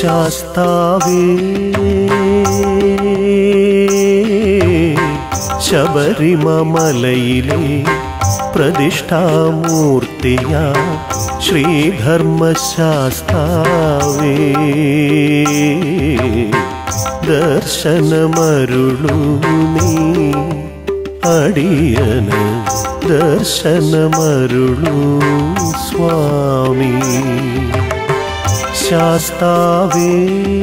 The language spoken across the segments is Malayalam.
ശാസ്താവേ ശബരിമലയിലെ പ്രതിഷ്ഠാമൂർത്തിയ ശ്രീധർമ്മശാസ്താവേ ദർശനമരുളൂ നീ അടിയന് ദർശനമരുളൂ സ്വാമി ശാസ്താവേ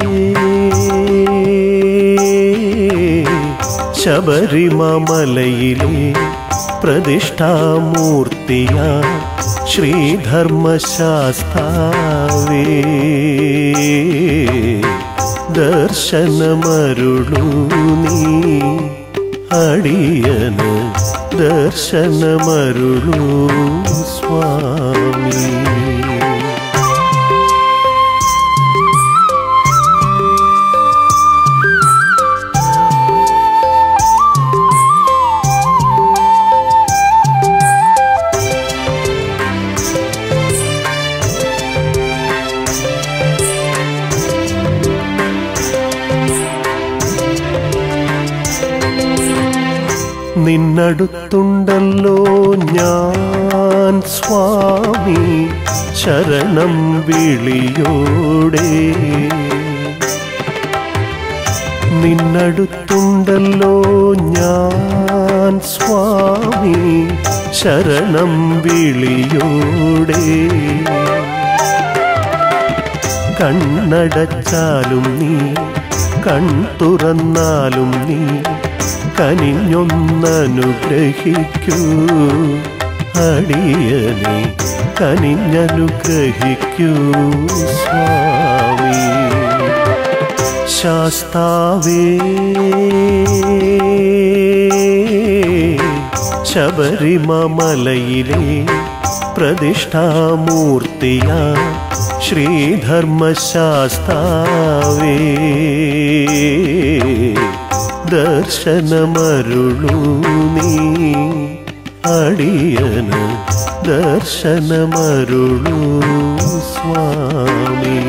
ശബരിമലയിലെ പ്രതിഷ്ഠാമൂർത്തിയ ശ്രീധർമ്മശാസ്താവേ ദർശനമരുളൂ നീ അടിയന് ദർശനമരുളൂ സ്വാമി നിന്നടുത്തുണ്ടല്ലോ ഞാൻ സ്വാമി ശരണം വിളിയോടെ നിന്നടുത്തുണ്ടല്ലോ ഞാൻ സ്വാമി ശരണം വിളിയോടെ കണ്ണടച്ചാലും നീ കൺ തുറന്നാലും നീ കനിഞ്ഞൊന്നനുഗ്രഹിക്കൂ അടിയനെ കനിഞ്ഞനുഗ്രഹിക്കൂ സ്വാമി ശാസ്താവേ ശബരിമലയിലെ പ്രതിഷ്ഠാമൂർത്തിയ ശ്രീധർമ്മശാസ്താവേ ദർശനമരുളൂ നീ അടിയന് ദർശനമരുളൂ സ്വാമി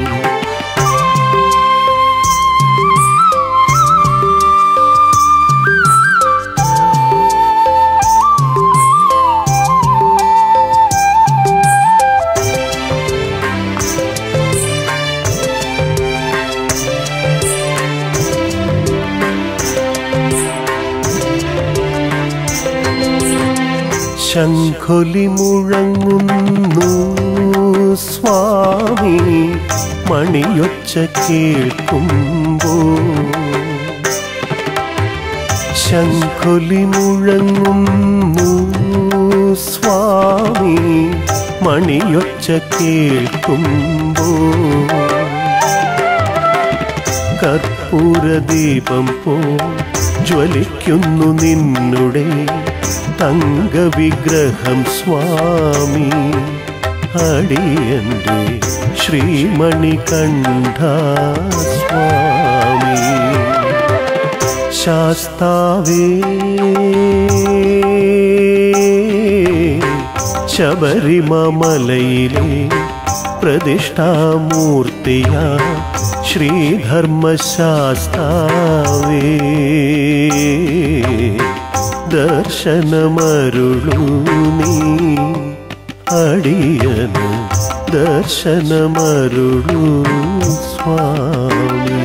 ശംഖൊലി മുഴങ്ങുന്നു സ്വാമി മണിയൊച്ച കേൾക്കുമ്പോ ശംഖൊലി മുഴങ്ങുന്നു സ്വാമി മണിയൊച്ച കേൾക്കുമ്പോ കർപ്പൂരദീപം പോ ജ്വലിക്കുന്നു നിന്നുടെ തങ്കവിഗ്രഹം സ്വാമി അടിയന്റെ ശ്രീമണികണ്ഠ സ്വാമി ശാസ്താവേ ശബരിമലയിലെ പ്രതിഷ്ഠാമൂർത്തിയ ശ്രീധർമ്മശാസ്താവേ ദർശനമരുളൂ നീ അടിയന് ദർശനമരുളൂ സ്വാമി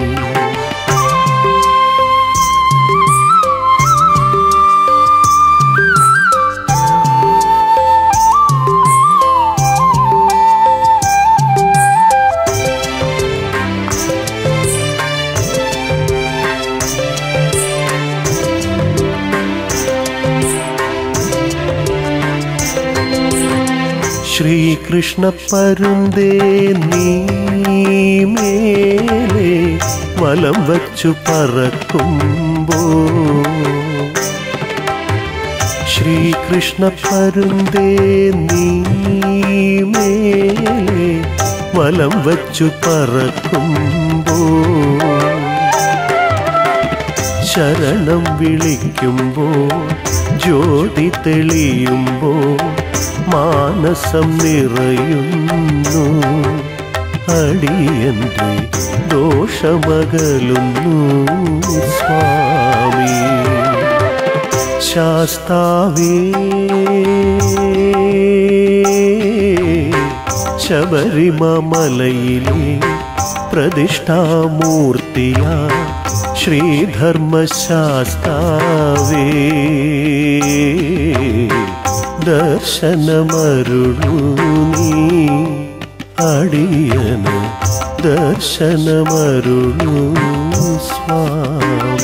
ശ്രീകൃഷ്ണ പരുന്തേ നീ മേലെ വലം വച്ചു പറക്കുമ്പോ ശ്രീകൃഷ്ണ പരുന്തേ നീ മേലെ വലം വച്ചു പറക്കുമ്പോ ശരണം വിളിക്കുമ്പോ ജ്യോതി തെളിയുമ്പോ മാനസം നിറയുന്നു അടിയന്റെ ദോഷമകലുന്നു സ്വാമി ശാസ്താവേ ശബരിമലയിലെ പ്രതിഷ്ഠാമൂർത്തിയ ശ്രീധർമ്മശാസ്താവേ ദർശനമരുളൂ നീ അടിയന് ദർശനമരുളൂ സ്വാമി